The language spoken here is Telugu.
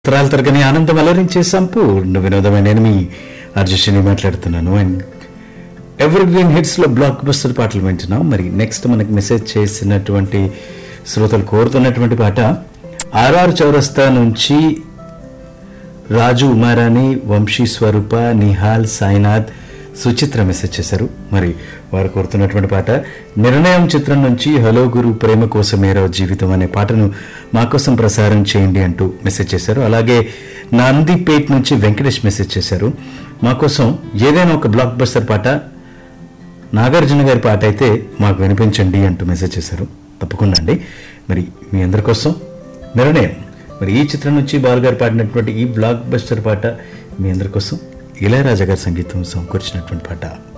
తరాలు తరగని ఆనందం అలరించే సంపూర్ణ వినోదమైన నేను మీ అర్జుషని మాట్లాడుతున్నాను అండ్ ఎవర్ గ్రీన్ హిట్స్ లో బ్లాక్ బస్టర్ పాటలు వింటున్నాం మరి నెక్స్ట్ మనకి మెసేజ్ చేసినటువంటి శ్రోతలు కోరుతున్నటువంటి పాట ఆర్ఆర్ చౌరస్తా నుంచి రాజు ఉమారాణి వంశీ స్వరూప నిహాల్ సాయినాథ్ సుచిత్ర మెసేజ్ చేశారు మరి వారు కోరుతున్నటువంటి పాట నిర్ణయం చిత్రం నుంచి హలో గురు ప్రేమ కోసమేరో జీవితం అనే పాటను మా కోసం ప్రసారం చేయండి అంటూ మెసేజ్ చేశారు అలాగే నందిపేట్ నుంచి వెంకటేష్ మెసేజ్ చేశారు మా కోసం ఏదైనా ఒక బ్లాక్ బస్టర్ పాట నాగార్జున గారి పాట అయితే మాకు వినిపించండి అంటూ మెసేజ్ చేశారు తప్పకుండా అండి మరి మీ అందరి కోసం నిర్ణయం మరి ఈ చిత్రం నుంచి బాల్ గారు పాడినటువంటి ఈ బ్లాక్ బస్టర్ పాట మీ అందరి కోసం ఇళయరాజా గారి సంగీతం సమకూర్చినటువంటి పాట